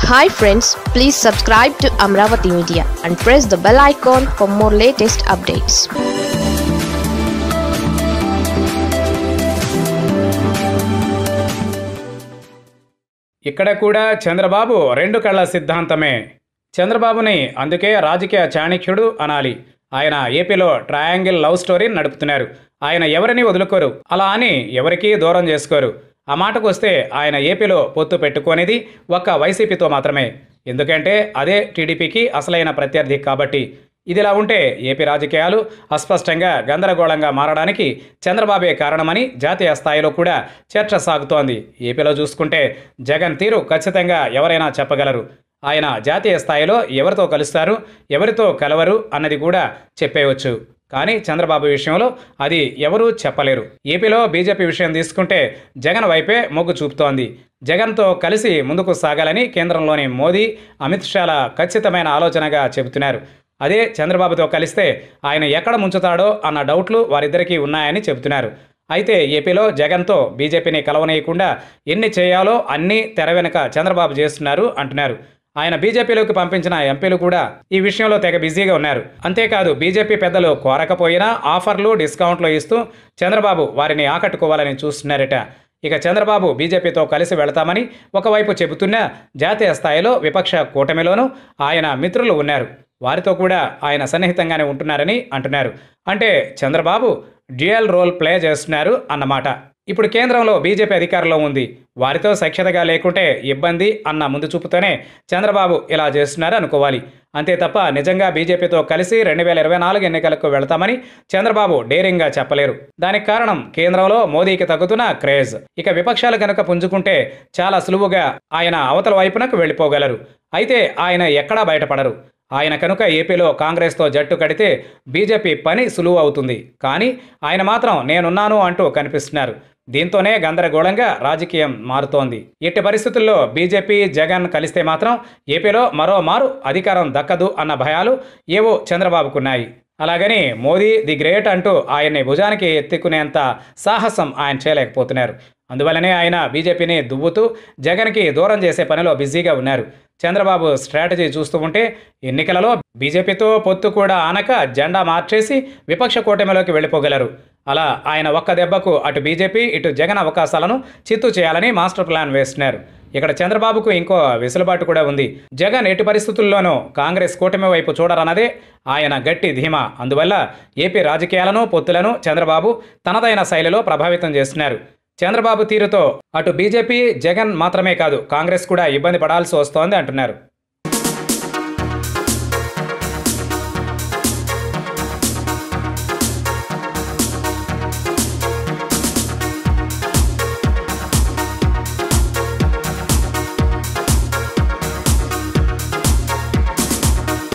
hi friends please subscribe to Amaravati media and press the bell icon for more latest updates ఇక్కడ కూడా చంద్రబాబు రెండు కళ్ళ సిద్ధాంతమే చంద్రబాబుని అందుకే రాజకీయ చాణక్యుడు అనాలి ఆయన ఏపీలో ట్రయాంగిల్ లవ్ స్టోరీ నడుపుతున్నారు ఆయన ఎవరిని వదులుకోరు అలా అని ఎవరికీ దూరం చేసుకోరు ఆ మాటకు వస్తే ఆయన ఏపీలో పొత్తు పెట్టుకునేది ఒక్క వైసీపీతో మాత్రమే ఎందుకంటే అదే టీడీపీకి అసలైన ప్రత్యర్థి కాబట్టి ఇదిలా ఉంటే ఏపీ రాజకీయాలు అస్పష్టంగా గందరగోళంగా మారడానికి చంద్రబాబే కారణమని జాతీయ స్థాయిలో కూడా చర్చ సాగుతోంది ఏపీలో చూసుకుంటే జగన్ తీరు ఖచ్చితంగా ఎవరైనా చెప్పగలరు ఆయన జాతీయ స్థాయిలో ఎవరితో కలుస్తారు ఎవరితో కలవరు అన్నది కూడా చెప్పేయవచ్చు కానీ చంద్రబాబు విషయంలో అది ఎవరూ చెప్పలేరు ఏపీలో బీజేపీ విషయం తీసుకుంటే జగన్ వైపే మొగ్గు చూపుతోంది జగన్తో కలిసి ముందుకు సాగాలని కేంద్రంలోని మోదీ అమిత్ షాల ఖచ్చితమైన ఆలోచనగా చెబుతున్నారు అదే చంద్రబాబుతో కలిస్తే ఆయన ఎక్కడ ముంచుతాడో అన్న డౌట్లు వారిద్దరికీ ఉన్నాయని చెబుతున్నారు అయితే ఏపీలో జగన్తో బీజేపీని కలవనీయకుండా ఎన్ని చేయాలో అన్నీ తెర వెనుక చంద్రబాబు చేస్తున్నారు అంటున్నారు ఆయన బీజేపీలోకి పంపించిన ఎంపీలు కూడా ఈ విషయంలో తెగ బిజీగా ఉన్నారు అంతేకాదు బీజేపీ పెద్దలు కోరకపోయినా ఆఫర్లు డిస్కౌంట్లు ఇస్తూ చంద్రబాబు వారిని ఆకట్టుకోవాలని చూస్తున్నారట ఇక చంద్రబాబు బీజేపీతో కలిసి వెళతామని ఒకవైపు చెబుతున్నా జాతీయ స్థాయిలో విపక్ష కూటమిలోనూ ఆయన మిత్రులు ఉన్నారు వారితో కూడా ఆయన సన్నిహితంగానే ఉంటున్నారని అంటున్నారు అంటే చంద్రబాబు డ్యూయల్ రోల్ ప్లే చేస్తున్నారు అన్నమాట ఇప్పుడు కేంద్రంలో బీజేపీ అధికారంలో ఉంది వారితో సఖ్యతగా లేకుంటే ఇబ్బంది అన్న ముందు చూపుతోనే చంద్రబాబు ఇలా చేస్తున్నారు అనుకోవాలి అంతే తప్ప నిజంగా బీజేపీతో కలిసి రెండు వేల ఇరవై నాలుగు ఎన్నికలకు వెళతామని చంద్రబాబు డేరింగ్గా చెప్పలేరు దానికి కారణం కేంద్రంలో మోదీకి తగ్గుతున్న క్రేజ్ ఇక విపక్షాలు కనుక పుంజుకుంటే చాలా సులువుగా ఆయన అవతల వైపునకు వెళ్ళిపోగలరు అయితే ఆయన ఎక్కడా బయటపడరు ఆయన కనుక ఏపీలో కాంగ్రెస్తో జట్టు కడితే బీజేపీ పని సులువు అవుతుంది కానీ ఆయన మాత్రం నేనున్నాను అంటూ కనిపిస్తున్నారు దీంతోనే గందరగోళంగా రాజకీయం మారుతోంది ఎట్టి పరిస్థితుల్లో బీజేపీ జగన్ కలిస్తే మాత్రం ఏపీలో మరో మారు అధికారం దక్కదు అన్న భయాలు ఏవో చంద్రబాబుకున్నాయి అలాగని మోదీ ది గ్రేట్ అంటూ ఆయన్ని భుజానికి ఎత్తుకునేంత సాహసం ఆయన చేయలేకపోతున్నారు అందువల్లనే ఆయన బీజేపీని దువ్వుతూ జగన్కి దూరం చేసే పనిలో బిజీగా ఉన్నారు చంద్రబాబు స్ట్రాటజీ చూస్తూ ఉంటే ఎన్నికలలో బీజేపీతో పొత్తు కూడా ఆనక జెండా మార్చేసి విపక్ష కూటమిలోకి వెళ్ళిపోగలరు అలా ఆయన ఒక్క దెబ్బకు అటు బీజేపీ ఇటు జగన్ అవకాశాలను చిత్తు చేయాలని మాస్టర్ ప్లాన్ వేస్తున్నారు ఇక్కడ చంద్రబాబుకు ఇంకో వెసులుబాటు కూడా ఉంది జగన్ ఎట్టి పరిస్థితుల్లోనూ కాంగ్రెస్ కూటమి వైపు చూడరన్నదే ఆయన గట్టి ధీమా అందువల్ల ఏపీ రాజకీయాలను పొత్తులను చంద్రబాబు తనదైన శైలిలో ప్రభావితం చేస్తున్నారు చంద్రబాబు తీరుతో అటు బీజేపీ జగన్ మాత్రమే కాదు కాంగ్రెస్ కూడా ఇబ్బంది పడాల్సి వస్తోంది అంటున్నారు